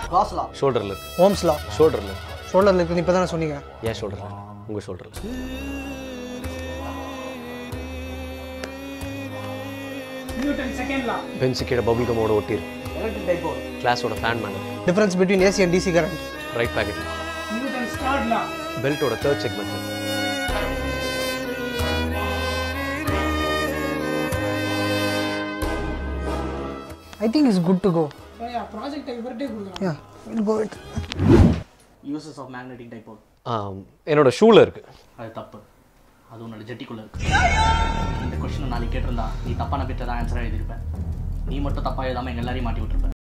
காஸ்லா ஷோல்டரில் இருக்கு ஹோம்ஸ்லா ஷோல்டரில் இருக்கு ஷோல்டரில் இருக்குன்னு இப்போ தானே சொன்னீங்க ஏன் ஷோல்டரில் உங்கள் ஷோல்டரில் நியூட்டன் செகண்ட் லா பென்சு கீழே பபுள் கமோட ஒட்டியிருக்கு எலக்ட்ரிக் டைபோல் கிளாஸோட ஃபேன் மேலே difference between AC and DC current right பேக்கெட்டில் நியூட்டன் ஸ்டார்ட் லா பெல்ட்டோட third segment I think is good to go project இவர்கிட்டே கொடுக்கலாம் yeah will go it uses of magnetic dipole என்னோட ஷூவில் இருக்குது அது தப்பு அது உன்னோட ஜெட்டிக்குள்ள இருக்கு இந்த கொஸ்டினை நாளைக்கு கேட்டிருந்தா நீ தப்பான பிட்ட தான் ஆன்சராக எழுதியிருப்ப நீ மட்டும் தப்பாக எழுதாமல் எங்கள் எல்லாரையும் மாட்டி விட்டுருப்ப